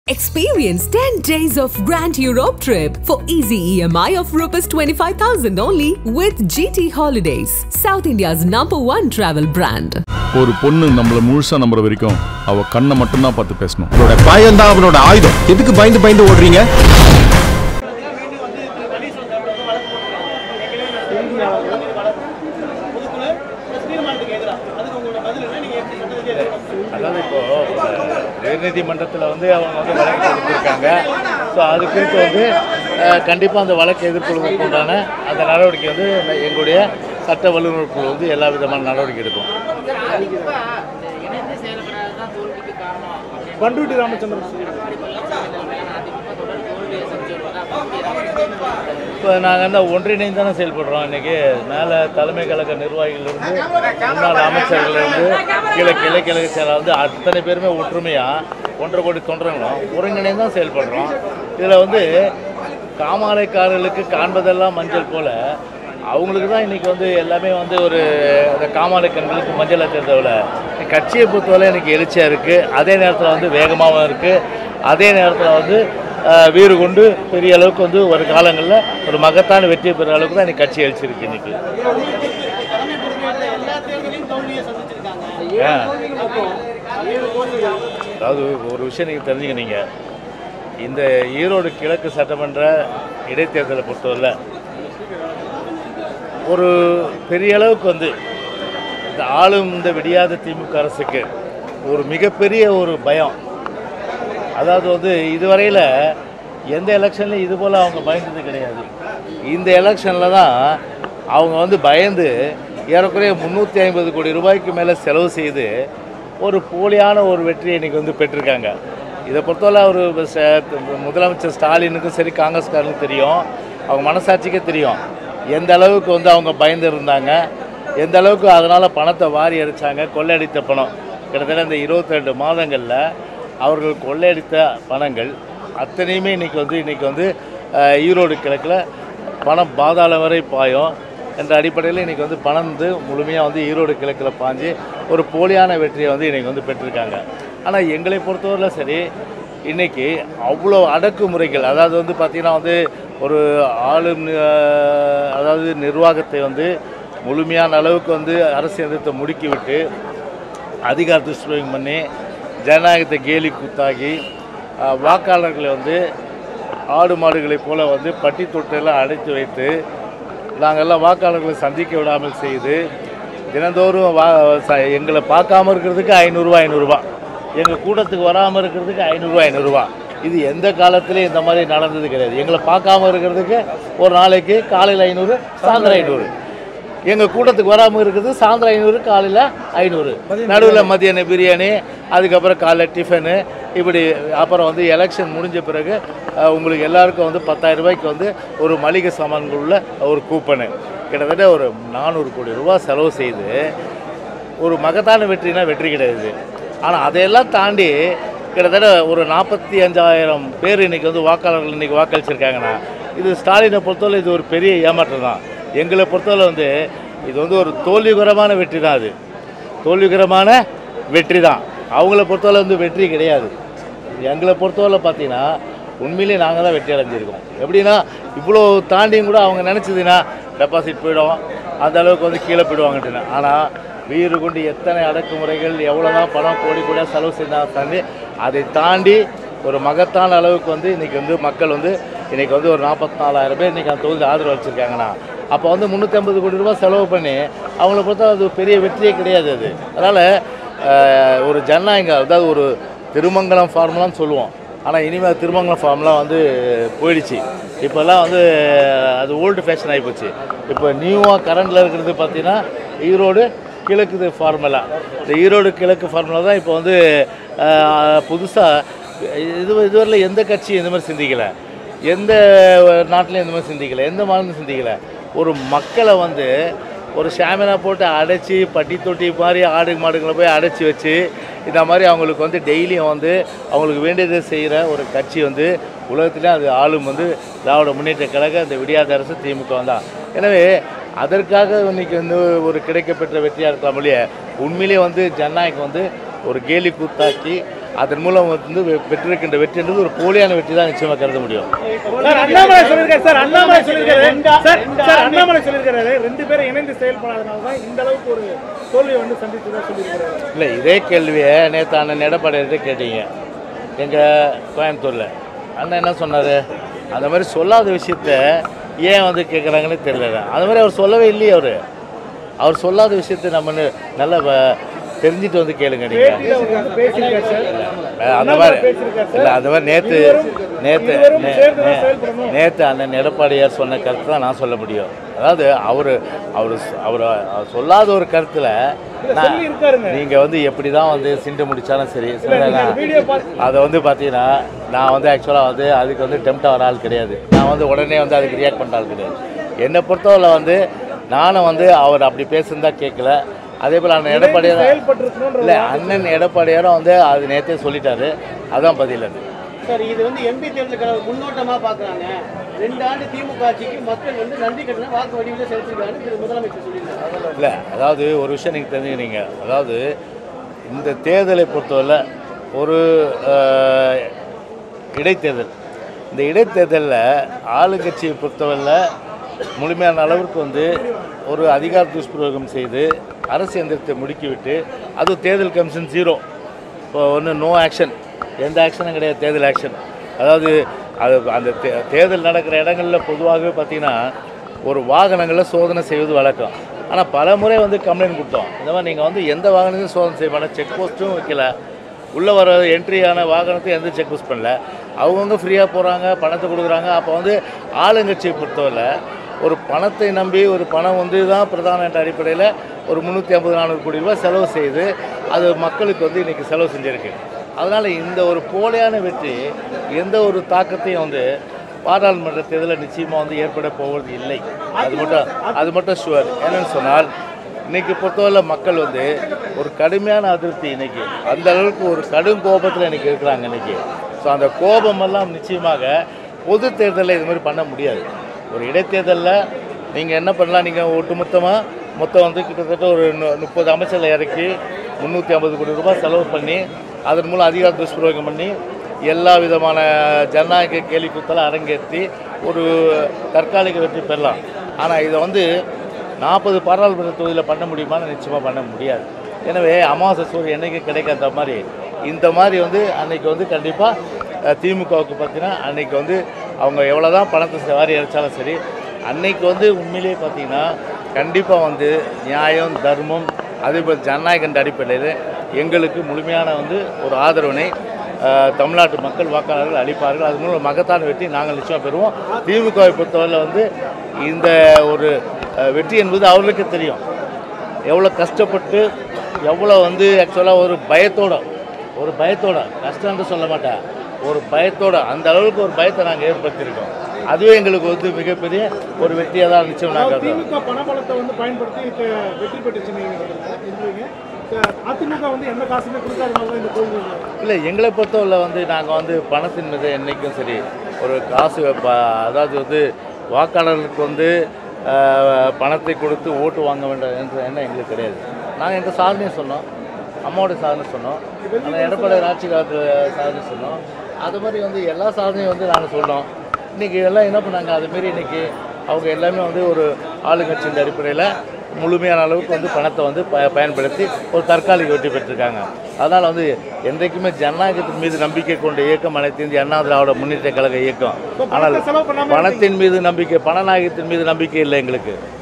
Experience 10 days of Grand Europe trip for easy EMI of Rs 25,000 only with GT Holidays, South India's number one travel brand. ஒரு பொண்ணு நம்மள முழுசா நம்புற வரைக்கும் அவ கண்ணை மட்டும்தான் பார்த்து பேசணும் அவனோட பயம் தான் அவனோட ஆயுதம் எதுக்கு பயந்து பயந்து ஓடுறீங்க அதாவது இப்போ உயர்நீதிமன்றத்தில் வந்து அவங்க வந்து வழக்கு கொடுத்துருக்காங்க ஸோ அது குறித்து வந்து கண்டிப்பாக அந்த வழக்கு எதிர்கொள்வதற்கு உண்டான அந்த நடவடிக்கை வந்து எங்களுடைய சட்ட வல்லுநர் குழு வந்து எல்லா விதமான நடவடிக்கை எடுக்கும் இணைந்து செயல்படாததான் தோல்விக்கு காரணம் அப்படின்னு பண்டூட்டி ராமச்சந்திரன் அதிமுக தொடர் தோல்வியை சந்திச்சு வருவதா பண்ருட்டி ராமச்சந்திரன் இப்போ நாங்கள் வந்து ஒன்றிணைந்து தானே செயல்படுறோம் இன்றைக்கி மேலே தலைமை கழக நிர்வாகிகளிலிருந்து முன்னாள் அமைச்சர்கள்லேருந்து கீழே கிளை கிழக்கு செயலாளர் வந்து அத்தனை பேருமே ஒற்றுமையாக ஒன்றரை கோடி தொண்டர்களும் ஒருங்கிணைந்து தான் செயல்படுறோம் இதில் வந்து காமாலைக்காரர்களுக்கு காண்பதெல்லாம் மஞ்சள் போல அவங்களுக்கு தான் இன்றைக்கி வந்து எல்லாமே வந்து ஒரு இந்த காமாலை கண்களுக்கு மஞ்சள் அச்சதவிட கட்சியை பொறுத்தவரை எனக்கு எழுச்சியாக இருக்குது அதே நேரத்தில் வந்து வேகமாகவும் இருக்குது அதே நேரத்தில் வந்து அஹ், வீறு கொண்டு பெரிய அளவுக்கு வந்து ஒரு காலங்களில் ஒரு மகத்தான வெற்றி பெற அளவுக்கு தான் இன்னைக்கு கட்சி எழுச்சிருக்கு இன்னைக்கு ஏன்? அதாவது ஒரு விஷயம் நீங்கள் தெரிஞ்சுக்கினீங்க இந்த ஈரோடு கிழக்கு சட்டமன்ற இடைத்தேர்தலை பொறுத்தவரை ஒரு பெரிய அளவுக்கு வந்து இந்த ஆளும் இந்த விடியாத திமுக அரசுக்கு ஒரு மிகப்பெரிய ஒரு பயம் அதாவது வந்து இதுவரையில் எந்த எலெக்ஷன்லையும் இது போல் அவங்க பயந்தது கிடையாது இந்த எலெக்ஷனில் தான் அவங்க வந்து பயந்து ஏறக்குறைய முந்நூற்றி ஐம்பது கோடி ரூபாய்க்கு மேலே செலவு செய்து ஒரு போலியான ஒரு வெற்றியை இன்றைக்கி வந்து பெற்றிருக்காங்க இதை பொறுத்தவரை ஒரு ச- முதலமைச்சர் ஸ்டாலினுக்கும் சரி காங்கிரஸ்காரனுக்கும் தெரியும் அவங்க மனசாட்சிக்கே தெரியும் எந்த அளவுக்கு வந்து அவங்க பயந்து இருந்தாங்க எந்த அளவுக்கு அதனால் பணத்தை வாரி அடித்தாங்க கொள்ளையடித்த பணம் கிட்டத்தட்ட இந்த இருபத்தி ரெண்டு மாதங்களில் அவர்கள் கொள்ளையடித்த பணங்கள் அத்தனையுமே இன்றைக்கி வந்து இன்றைக்கி வந்து அஹ், ஈரோடு கிழக்கில் பணம் பாதாளம் வரை பாயும் என்ற அடிப்படையில் இன்றைக்கி வந்து பணம் வந்து முழுமையாக வந்து ஈரோடு கிழக்கில் பாஞ்சு ஒரு போலியான வெற்றியை வந்து இன்றைக்கி வந்து பெற்றிருக்காங்க ஆனால் எங்களை பொறுத்தவரையில் சரி இன்றைக்கி அவ்வளோ அடக்குமுறைகள் அதாவது வந்து பார்த்திங்கன்னா வந்து ஒரு ஆளும் அஹ், அதாவது நிர்வாகத்தை வந்து முழுமையான அளவுக்கு வந்து அரசு எதிர்த்தை முடுக்கிவிட்டு அதிகார துஷ்பிரயோகம் பண்ணி ஜனநாயகத்தை கேலி கூத்தாகி அஹ், வாக்காளர்களை வந்து ஆடு மாடுகளைப் போல வந்து பட்டி தொட்டையெல்லாம் அடைத்து வைத்து நாங்கள்லாம் வாக்காளர்களை சந்திக்க விடாமல் செய்து தினந்தோறும் வா ச- எங்களை பார்க்காம இருக்கிறதுக்கு ஐநூறுரூவா ஐநூறுரூவா எங்கள் கூட்டத்துக்கு வராமல் இருக்கிறதுக்கு ஐநூறுரூவா ஐநூறுரூவா இது எந்த காலத்துலேயும் இந்த மாதிரி நடந்தது கிடையாது எங்களை பார்க்காம இருக்கிறதுக்கு ஒரு நாளைக்கு காலையில் ஐநூறு சாயந்தரம் ஐநூறு எங்கள் கூட்டத்துக்கு வராமல் இருக்குது சாயந்தரம் ஐநூறு காலையில் ஐநூறு நடுவில் மதியான பிரியாணி அதுக்கப்புறம் காலைல டிஃபனு இப்படி அப்புறம் வந்து எலெக்ஷன் முடிஞ்ச பிறகு அஹ், உங்களுக்கு எல்லாருக்கும் வந்து பத்தாயிரம் ரூபாய்க்கு வந்து ஒரு மளிகை சாமான்கள் உள்ள ஒரு கூப்பனு கிட்டத்தட்ட ஒரு நானூறு கோடி ரூபாய் செலவு செய்து ஒரு மகத்தான வெற்றினா வெற்றி கிடையாது ஆனால் அதையெல்லாம் தாண்டி கிட்டத்தட்ட ஒரு நாற்பத்தி அஞ்சாயிரம் பேர் இன்றைக்கி வந்து வாக்காளர்கள் இன்றைக்கி வாக்களிச்சிருக்காங்கன்னா இது ஸ்டாலினை பொறுத்தவரை இது ஒரு பெரிய ஏமாற்றம் தான் எங்களை பொறுத்தவரை வந்து இது வந்து ஒரு தோல்விகரமான வெற்றி தான் அது தோல்விகரமான வெற்றி தான் அவங்கள பொறுத்தவரை வந்து வெற்றி கிடையாது எங்களை பொறுத்தவரை பார்த்தீங்கன்னா உண்மையிலேயே நாங்கள் தான் வெற்றி அடைஞ்சிருக்கோம் எப்படின்னா இவ்வளோ தாண்டியும் கூட அவங்க நினச்சதுன்னா டெபாசிட் போயிடும் அந்த அளவுக்கு வந்து கீழே போயிடுவாங்கட்டுன்னு ஆனால் வீறு கொண்டு எத்தனை அடக்குமுறைகள் எவ்வளோ தான் பணம் கோடி கோடியாக செலவு செய்தாலும் தாண்டி அதை தாண்டி ஒரு மகத்தான அளவுக்கு வந்து இன்றைக்கி வந்து மக்கள் வந்து இன்றைக்கி வந்து ஒரு நாற்பத்தி நாலாயிரம் பேர் இன்றைக்கி அந்த தொகுதியில் ஆதரவு வச்சுருக்காங்கன்னா அப்போ வந்து முந்நூற்றி ஐம்பது கோடி ரூபாய் செலவு பண்ணி அவங்கள பொறுத்தா அது பெரிய வெற்றியே கிடையாது அது அதனால் ஒரு ஜனநாயகம் அதாவது ஒரு திருமங்கலம் ஃபார்முலான்னு சொல்லுவோம் ஆனால் இனிமேல் திருமங்கலம் ஃபார்ம்லாம் வந்து போயிடுச்சு இப்போல்லாம் வந்து அது ஓல்டு ஃபேஷன் ஆகிப்போச்சு இப்போ நியூவாக கரண்டில் இருக்கிறது பார்த்தீங்கன்னா ஈரோடு கிழக்கு ஃபார்முலா இந்த ஈரோடு கிழக்கு ஃபார்முலா தான் இப்போ வந்து புதுசாக இது இதுவரையில் எந்த கட்சி இந்த மாதிரி சிந்திக்கலை எந்த நாட்டிலையும் இந்த மாதிரி சிந்திக்கலை எந்த மாநிலம் சிந்திக்கலை ஒரு மக்களை வந்து ஒரு ஷாமினா போட்டு அடைச்சி பட்டி தொட்டி மாதிரி ஆடு மாடுகளை போய் அடைச்சி வச்சு இந்த மாதிரி அவங்களுக்கு வந்து டெய்லியும் வந்து அவங்களுக்கு வேண்டியதை செய்கிற ஒரு கட்சி வந்து உலகத்திலே அது ஆளும் வந்து திராவிட முன்னேற்ற கழக இந்த விடியாத அரசு திமுக தான் எனவே அதற்காக இன்னைக்கு வந்து ஒரு கிடைக்கப்பெற்ற வெற்றியாக இருக்கலாம் இல்லையா உண்மையிலேயே வந்து ஜனநாயகம் வந்து ஒரு கேலி கூத்தாக்கி அதன் மூலம் வந்து வெ- பெற்றிருக்கின்ற வெற்றின்றது ஒரு போலியான வெற்றி தான் நிச்சயமாக கருத முடியும் சார் அண்ணாமலை சொல்லியிருக்காரு சார் அண்ணாமலை சொல்லியிருக்காரு சார் சார் அண்ணாமலை சொல்லியிருக்காரு ரெண்டு பேரும் இணைந்து செயல்படாதனால தான் இந்த அளவுக்கு ஒரு தோல்வியை வந்து சந்திச்சதா சொல்லியிருக்காரு இல்லை இதே கேள்வியை நேற்று அண்ணன் எடப்பாடியிட்ட கேட்டீங்க எங்கள் கோயம்புத்தூரில் அண்ணன் என்ன சொன்னார் அந்த மாதிரி சொல்லாத விஷயத்த ஏன் வந்து கேட்குறாங்கன்னு தெரியல அந்த மாதிரி அவர் சொல்லவே இல்லையே அவர் அவர் சொல்லாத விஷயத்த நம்ம ந- நல்லா வ- தெரிஞ்சுட்டு வந்து கேளுங்க நீங்கள் பேட்டியில அவர் வந்து பேசியிருக்காரு சார் அந்த மாதிரி இல்லை அந்த மாதிரி நேற்று நேற்று இருவரும் சேர்ந்து தான் செயல்படணும். நேற்று அண்ணன் எடப்பாடியார் சொன்ன கருத்து தான் நான் சொல்ல முடியும் அதாவது அவர் அவர் அவர் சொல்லாத ஒரு கருத்தில் சொல்லி இருக்காருங்க. நீங்கள் வந்து எப்படி தான் வந்து சிண்டு முடிச்சாலும் சரி சரிங்களா? வீடியோ பார்த்து அதை வந்து பார்த்தீங்கன்னா நான் வந்து ஆக்சுவலாக வந்து அதுக்கு வந்து டெம்ட் ஆகிற ஆள் கிடையாது நான் வந்து உடனே வந்து அதுக்கு ரியாக்ட் பண்ணுற ஆள் கிடையாது என்னை பொறுத்தவரை வந்து நானும் வந்து அவர் அப்படி பேசுனதா கேட்கல அதே போல் அண்ணன் எடப்பாடியார் செயல்பட்டு இல்லை அண்ணன் எடப்பாடியாரும் வந்து அது நேற்றே சொல்லிட்டாரு அதான் பதில் அது சார் இது வந்து எம்பி தேர்தலுக்கான ஒரு முன்னோட்டமா பார்க்குறாங்க ரெண்டு ஆண்டு திமுக ஆட்சிக்கு மக்கள் வந்து நன்றி கட்டண வாக்கு வடிவில் செலுத்திருக்காங்கன்னு திரு முதலமைச்சர் சொல்லியிருக்காரு இல்லை அதாவது ஒரு விஷயம் நீங்கள் தெரிஞ்சுக்கிறீங்க அதாவது இந்த தேர்தலை பொறுத்தவரை ஒரு அஹ், இடைத்தேர்தல் இந்த இடைத்தேர்தலில் ஆளுங்கட்சியை பொறுத்தவரை முழுமையான அளவிற்கு வந்து ஒரு அதிகார துஷ்பிரயோகம் செய்து அரசு எந்திரத்தை முடுக்கிவிட்டு அது தேர்தல் கமிஷன் ஜீரோ இப்போ ஒன்று நோ ஆக்ஷன் எந்த ஆக்ஷனும் கிடையாது தேர்தல் ஆக்ஷன் அதாவது அது அந்த தே- தேர்தல் நடக்கிற இடங்களில் பொதுவாகவே பார்த்தீங்கன்னா ஒரு வாகனங்களை சோதனை செய்வது வழக்கம் ஆனால் பல முறை வந்து கம்ப்ளைண்ட் கொடுத்தோம் இந்த மாதிரி நீங்கள் வந்து எந்த வாகனத்தையும் சோதனை செய்ய மாட்டோம் செக் போஸ்ட்டும் வைக்கல உள்ளே வர என்ட்ரியான வாகனத்தை எந்த செக் போஸ்ட் பண்ணல அவங்கவுங்க ஃப்ரீயாக போகிறாங்க பணத்தை கொடுக்குறாங்க அப்போ வந்து ஆளுங்கட்சியை பொறுத்தவரை ஒரு பணத்தை நம்பி ஒரு பணம் வந்து தான் பிரதான என்ற அடிப்படையில் ஒரு முந்நூற்றி ஐம்பது நானூறு கோடி ரூபாய் செலவு செய்து அது மக்களுக்கு வந்து இன்றைக்கி செலவு செஞ்சுருக்கு அதனால் இந்த ஒரு போலியான வெற்றி எந்த ஒரு தாக்கத்தையும் வந்து பாராளுமன்ற தேர்தலில் நிச்சயமாக வந்து ஏற்பட போவது இல்லை அது மட்டும் அது மட்டும் ஷுவர் என்னன்னு சொன்னால் இன்னைக்கு பொறுத்தவரை மக்கள் வந்து ஒரு கடுமையான அதிருப்தி இன்னைக்கு அந்த அளவுக்கு ஒரு கடும் கோபத்தில் இன்னைக்கு இருக்கிறாங்க இன்னைக்கு ஸோ அந்த கோபமெல்லாம் நிச்சயமாக பொது தேர்தலில் இது மாதிரி பண்ண முடியாது ஒரு இடைத்தேர்தலில் நீங்கள் என்ன பண்ணலாம் நீங்கள் ஒட்டுமொத்தமாக மொத்தம் வந்து கிட்டத்தட்ட ஒரு நு- முப்பது அமைச்சர்களை இறக்கி முந்நூற்றி ஐம்பது கோடி ரூபாய் செலவு பண்ணி அதன் மூலம் அதிகார துஷ்பிரயோகம் பண்ணி எல்லா விதமான ஜனநாயக கேலி கூத்தலை அரங்கேற்றி ஒரு தற்காலிக வெற்றி பெறலாம் ஆனால் இதை வந்து நாற்பது பாராளுமன்ற தொகுதியில் பண்ண முடியுமான்னு நிச்சயமாக பண்ண முடியாது எனவே அமாவாசை சூரியன் என்னைக்கு கிடைக்காத மாதிரி இந்த மாதிரி வந்து அன்னைக்கு வந்து கண்டிப்பாக திமுகவுக்கு பார்த்தீங்கன்னா அன்னைக்கு வந்து அவங்க எவ்வளோ தான் பணத்தை ச- வாரி இறைச்சாலும் சரி அன்னைக்கு வந்து உண்மையிலேயே பார்த்தீங்கன்னா கண்டிப்பாக வந்து நியாயம் தர்மம் அதேபோல் ஜனநாயகன்ற அடிப்படையில் எங்களுக்கு முழுமையான வந்து ஒரு ஆதரவினை அஹ், தமிழ்நாட்டு மக்கள் வாக்காளர்கள் அளிப்பார்கள் அது மூலம் மகத்தான வெற்றி நாங்கள் நிச்சயமாக பெறுவோம் திமுகவை பொறுத்தவரையில் வந்து இந்த ஒரு அஹ், வெற்றி என்பது அவர்களுக்கு தெரியும் எவ்வளோ கஷ்டப்பட்டு எவ்வளோ வந்து ஆக்சுவலாக ஒரு பயத்தோட ஒரு பயத்தோட கஷ்டம்னு சொல்ல மாட்டேன் ஒரு பயத்தோட அந்த அளவுக்கு ஒரு பயத்தை நாங்கள் ஏற்படுத்தியிருக்கோம் அதுவே எங்களுக்கு வந்து மிகப்பெரிய ஒரு வெற்றியாக தான் நிச்சயம் நாங்கள் கருதுறோம். திமுக பணபலத்தை வந்து பயன்படுத்தி இப்ப வெற்றி பெற்றுச்சு நீங்க சொல்றீங்க. அஹ் அதிமுக வந்து எந்த காசுமே கொடுக்காதனால தான் இந்த தோல்வி வருது. இல்லை எங்களை பொறுத்தவரை வந்து நாங்கள் வந்து பணத்தின் மீது என்றைக்கும் சரி ஒரு காசு ப- அதாவது வந்து வாக்காளர்களுக்கு வந்து ஆஹ், பணத்தை கொடுத்து ஓட்டு வாங்க வேண்டும் என்ற எண்ணம் எங்களுக்கு கிடையாது நாங்கள் எங்கள் சாதனையும் சொன்னோம் அம்மாவோட சாதனை சொன்னோம் ஆனால் எடப்பாடி ஆட்சி காலத்தில் சாதனை சொன்னோம் அது மாதிரி வந்து எல்லா சாதனையும் வந்து நாங்கள் சொன்னோம் இன்றைக்கி எல்லாம் என்ன பண்ணாங்க அதுமாரி இன்றைக்கி அவங்க எல்லாமே வந்து ஒரு ஆளுங்கட்சியின் அடிப்படையில் முழுமையான அளவுக்கு வந்து பணத்தை வந்து ப பயன்படுத்தி ஒரு தற்காலிக வெற்றி பெற்றிருக்காங்க அதனால் வந்து என்றைக்குமே ஜனநாயகத்தின் மீது நம்பிக்கை கொண்ட இயக்கம் அனைத்து இந்திய அண்ணா திராவிட முன்னேற்ற கழக இயக்கம் ஆனால் செலவு பண்ணாம பணத்தின் மீது நம்பிக்கை பணநாயகத்தின் மீது நம்பிக்கை இல்லை எங்களுக்கு